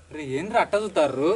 రే ఏంద్ర అట్ట చూతారు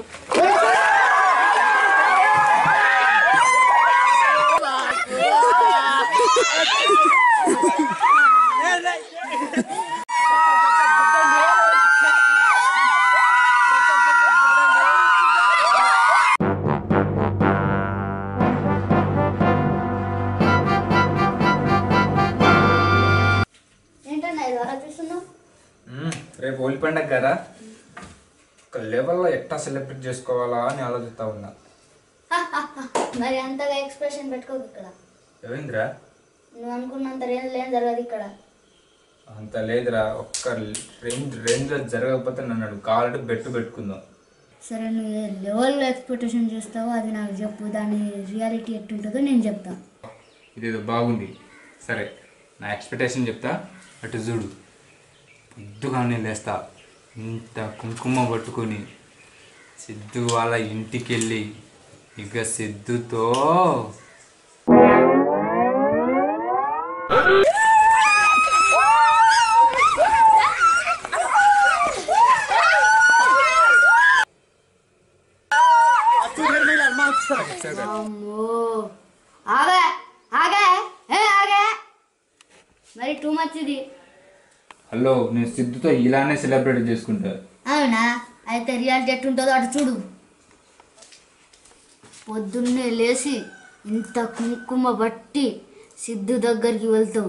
ఏంటన్నా ఇది అలా చూస్తున్నావు మ్మ్. రేపు హోలీ పండగ కదా ఒక లెవెల్లో ఎట్టా సెలబ్రేట్ చేసుకోవాలా అని ఆలోచిస్తా ఉన్నా మరి అంతగా ఎక్స్ప్రెషన్ పెట్టుకోకు ఇక్కడ ఏమైందిరా నువ్వు అనుకున్నంత రేంజ్ లేని జరగదు ఇక్కడ అంత లేదురా ఒక్క రేంజ్ రేంజ్లో జరగకపోతే నన్ను అడుగు కావాలంటే బెట్టు పెట్టుకుందాం సరే నువ్వు ఏ లెవెల్లో ఎక్స్పెక్టేషన్ చేస్తావో అది నాకు చెప్పు దాని రియాలిటీ ఎట్టుంటుందో నేను చెప్తా ఇదేదో బాగుంది సరే నా ఎక్స్పెక్టేషన్ చెప్తా అటు చూడు పొద్దుగానే లేస్తా ఇంత కుంకుమ పట్టుకొని సిద్ధు వాళ్ళ ఇంటికి వెళ్ళి ఇక సిద్ధుతో అమ్మో ఆగా ఆగా ఏ ఆగా మరి టూ మచ్ ఇది హలో నేను సిద్ధుతో ఇలానే సెలబ్రేట్ చేసుకుంటా అవునా అయితే రియాలిటీ ఎట్టుంటుందో అటు చూడు పొద్దున్నే లేచి ఇంత కుంకుమ బట్టి సిద్ధు దగ్గరికి వెళ్తావు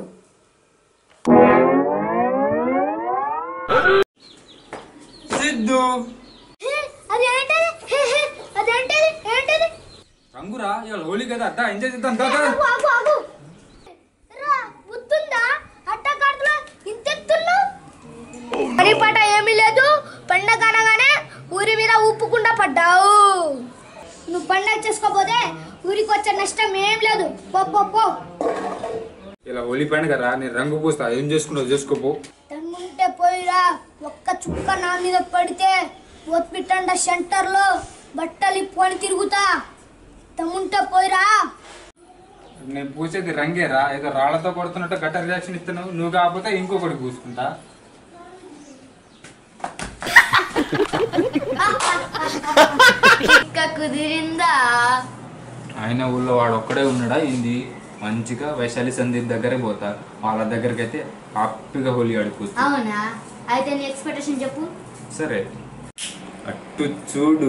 సిద్ధు అది ఏంటది అది ఏంటది ఏంటది రంగురా ఇవాళ హోలీ కదా అద్దా ఎంజాయ్ చేద్దాం దా, దా. ఆగు, ఆగు, ఆగు. రా, గుర్తుందా అట్టకాడుతులో ఇంతెత్తున్నావు పని పాట ఏమీ లేదు పండగ అనగానే ఊరి మీద ఉప్పుకుండా పడ్డావు నువ్వు పండగ చేసుకోపోతే ఊరికి వచ్చే నష్టం ఏం లేదు పో పో పో ఇలా హోలీ పండుగ రా నేను రంగు పూస్తా ఏం చేసుకున్నావు చేసుకోపో తమ్ముంటే పోయిరా ఒక్క చుక్క నా మీద పడితే ఒప్పిటండ సెంటర్లో బట్టలు ఇప్పుకొని తిరుగుతా తమ్ముంటే పోయిరా నేను పూసేది రంగేరా ఏదో రాళ్లతో కొడుతున్నట్టు గట్ట రియాక్షన్ ఇస్తున్నావు నువ్వు కాకపోతే ఇంకొకటి పూసుకుంటా ఇక్క కుదిరిందా ఆయన ఊళ్ళో వాడు ఒక్కడే ఉన్నాడా ఏంది మంచిగా వైశాలి సందీప్ దగ్గరే పోతా వాళ్ళ దగ్గరికి అయితే హ్యాపీగా హోలీ ఆడుకోవచ్చు అవునా అయితే నీ ఎక్స్పెక్టేషన్ చెప్పు సరే అట్టు చూడు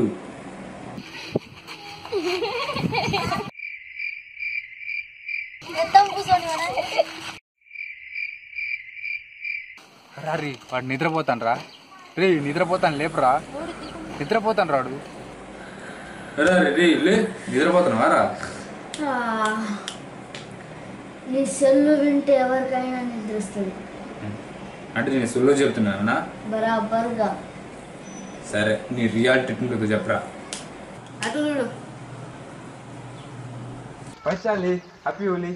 రారి వాడు నిద్రపోతాను రా రే నిద్రపోతాను లేపురా నిద్రపోతాను రాడు రే లే నిద్రపోతాను రా నీ సెల్లు వింటే ఎవరికైనా నిద్రిస్తుంది అంటే నేను సుల్లో చెప్తున్నానా బరాబర్గా సరే నీ రియాలిటీ ఉంటుందో చెప్పరా అటు చూడు వైశాలి హ్యాపీ హోలీ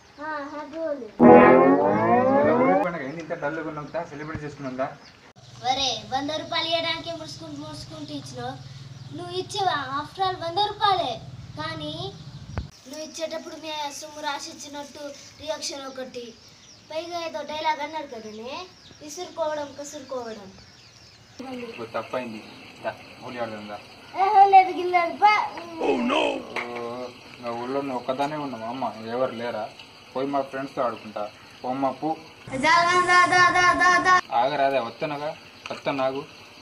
పండుగ ఏంది ఇంత డల్గా ఉన్నాం సెలబ్రేట్ చేసుకున్నాం వరే వంద రూపాయలు ఇవ్వడానికి ముడుచుకుంటూ ముడుచుకుంటూ ఇచ్చినావు నువ్వు ఇచ్చేవా ఆఫ్టర్ ఆల్ వంద రూపాయలే కానీ నువ్వు ఇచ్చేటప్పుడు మీ సొమ్ము రాసి ఇచ్చినట్టు రియాక్షన్ ఒకటి పైగా ఏదో డైలాగ్ అన్నాడు కదనే విసురుకోవడం కసురుకోవడం ఇప్పుడు తప్పైంది దా, హోలీ ఆడదా లేదు గిల్లేదు నా ఊళ్ళో నువ్వు ఒక్కదానే ఉన్నావు అమ్మ ఎవరు లేరా పోయి మా ఫ్రెండ్స్తో ఆడుకుంటా పోమ్మ పూ ఆగరాదే వస్తానగా వస్తా నాకు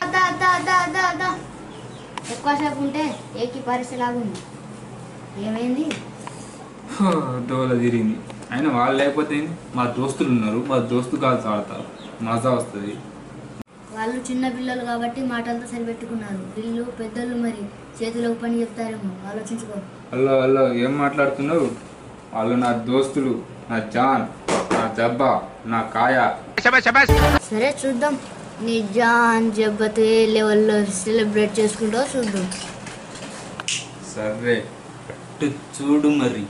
ఎక్కువసేపు ఉంటే ఏకి పరిస్థితి లాగుంది ఏమైంది దోల తిరిగింది అయినా వాళ్ళు లేకపోతే ఏంది? మా దోస్తులు ఉన్నారు మా దోస్తు కాల్సి ఆడతారు మజా వస్తుంది వాళ్ళు చిన్న పిల్లలు కాబట్టి మాటలతో సరిపెట్టుకున్నారు వీళ్ళు పెద్దలు మరి చేతిలో పని చెప్తారేమో ఆలోచించుకో హలో హలో ఏం మాట్లాడుతున్నావు వాళ్ళు నా దోస్తులు నా జాన్ నా జబ్బా నా కాయ సరే చూద్దాం నీ జాన్ జబ్బతో ఏ లెవెల్లో సెలబ్రేట్ చేసుకుంటావో చూద్దాం సరే అట్టు చూడు మరి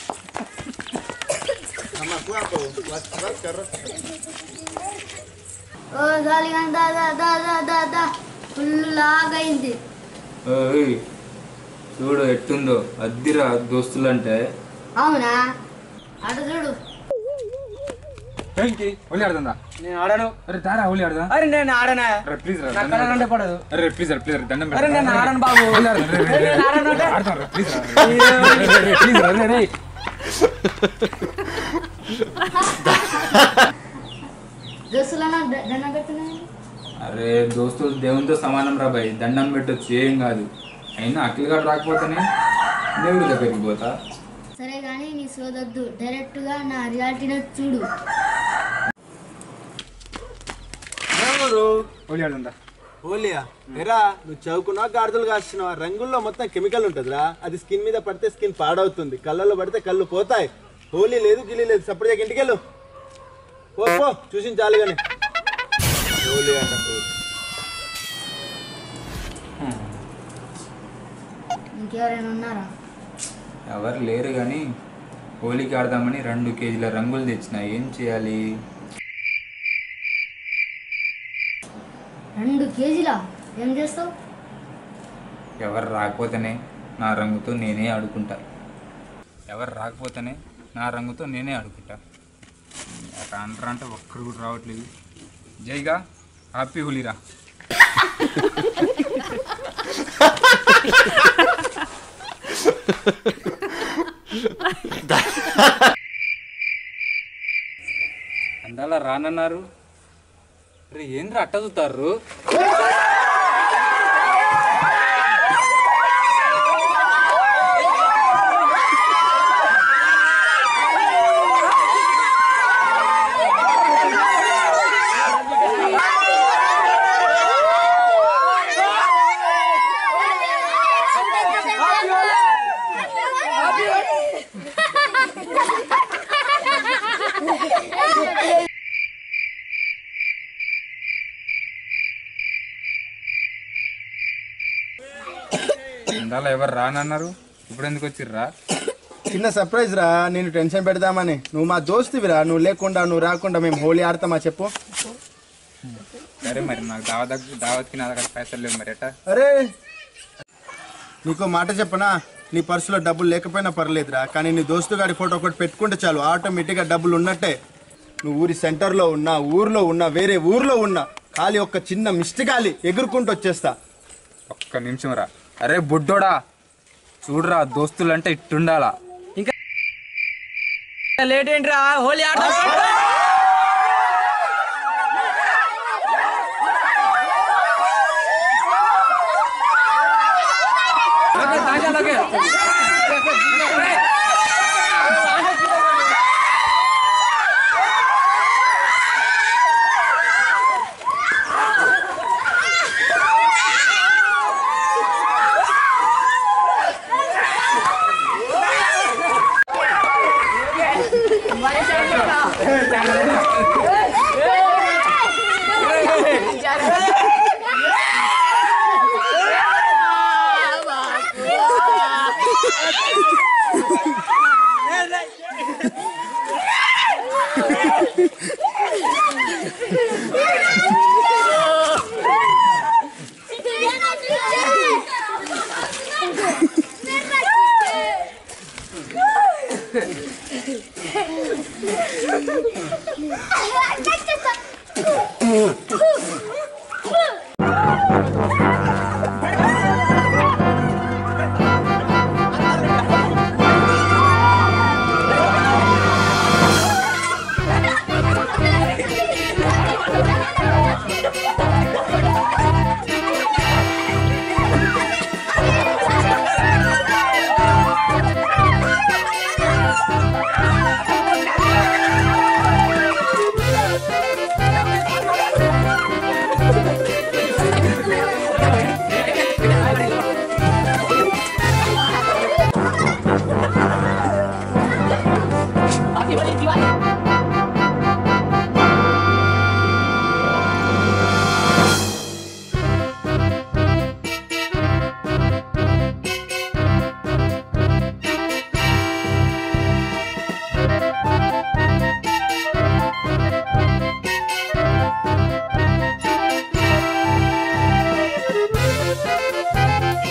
ఓ గాలిగా దా దా దా దా దా దా ఫుల్ లాగైంది ఓయ్, చూడు ఎట్టుందో అద్దిరా దోస్తులు అంటే అవునా అటు చూడు ఏంటి హోలీ ఆడదా నేను ఆడను అరే దారా హోలీ ఆడదా అరే నేను ఆడనా అరే ప్లీజ్ రా నా దండం కళ్ళ పెడతా. పడదు అరే ప్లీజ్ రా ప్లీజ్ రా దండం అరే పెడతా. నేను ఆడను బాబు హోలీ ఆడదాం, రే, రే, రే. నేను ఆడను అంటే? ఆడతాం రా, ప్లీజ్ రా. రే, రే, రే, ప్లీజ్ రా, రే, రే. దోస్తులన్నా దండం పెడుతున్నాయి అరే దోస్తులు దేవునితో సమానం రా భయ్ దండం పెట్టొచ్చు ఏం కాదు అయినా అఖిల్ గారు రాకపోతేనే దేవుడి దగ్గరికి పోతా సరే కానీ నీ సోదొద్దు డైరెక్ట్ గా నా రియాలిటీని చూడు హోలీ ఆడదా హోలియా ఎరా నువ్వు చదువుకున్నావా గాడిదలు కాస్తున్నావా రంగుల్లో మొత్తం కెమికల్ ఉంటుందిరా అది స్కిన్ మీద పడితే స్కిన్ పాడవుతుంది కళ్ళల్లో పడితే కళ్ళు పోతాయి హోలీ లేదు గిల్లి లేదు సపరేట్ ఇంటికి వెళ్ళు పో పో చూసి చాలు కానీ హోలీ అంట హోలీ. ఇంకెవరైనా ఉన్నారా ఎవరు లేరు కానీ హోలీకి ఆడదామని రెండు కేజీల రంగులు తెచ్చిన ఏం చేయాలి రెండు కేజీలా ఏం చేస్తావు ఎవరు రాకపోతేనే నా రంగుతో నేనే ఆడుకుంటా ఎవరు రాకపోతేనే నా రంగుతో నేనే ఆడుకుంటా అట్లా అంటారా అంటే ఒక్కడు కూడా రావట్లేదు జైగా హ్యాపీ హోలీరా అందాల రానన్నారు రే ఏంద్ర అట్ట చూతారు అందాల ఎవరు రానన్నారు ఇప్పుడు ఎందుకు వచ్చిర్రా చిన్న సర్ప్రైజ్ రా నేను టెన్షన్ పెడదామని నువ్వు మా దోస్తువిరా నువ్వు లేకుండా నువ్వు రాకుండా మేము హోలీ ఆడతామా చెప్పు సరే మరి నాకు దావత్ దావత్కి నా దగ్గర పైసలు లేవు మరి ఎట్టా అరే నీకో మాట చెప్పనా నీ పర్సులో డబ్బులు లేకపోయినా పర్లేదురా కానీ నీ దోస్తు గారి ఫోటో ఒకటి పెట్టుకుంటే చాలు ఆటోమేటిక్గా డబ్బులు ఉన్నట్టే నువ్వు ఊరి సెంటర్లో ఉన్నా ఊర్లో ఉన్నా వేరే ఊర్లో ఉన్నా ఖాళీ ఒక చిన్న మిస్ట్ గాలి ఎగురుకుంటూ వచ్చేస్తా ఒక్క నిమిషం రా అరే బుడ్డోడా చూడరా దోస్తులంటే ఇట్టుండాలా లేట్ ఏంట్రా హోలీ ఆట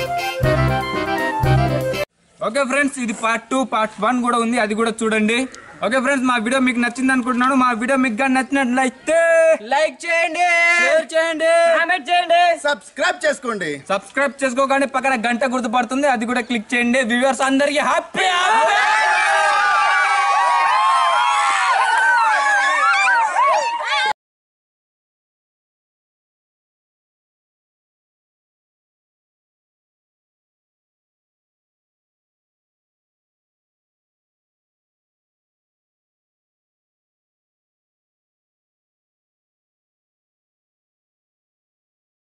ఓకే ఫ్రెండ్స్ ఇది పార్ట్ టూ పార్ట్ వన్ కూడా ఉంది అది కూడా చూడండి ఓకే ఫ్రెండ్స్ మా వీడియో మీకు నచ్చింది అనుకుంటున్నాను మా వీడియో మీకు కానీ నచ్చినట్లయితే లైక్ చేయండి షేర్ చేయండి కామెంట్ చేయండి సబ్స్క్రైబ్ చేసుకోండి సబ్స్క్రైబ్ చేసుకోగానే పక్కన గంట గుర్తుపడుతుంది అది కూడా క్లిక్ చేయండి వ్యూవర్స్ అందరికి హ్యాపీ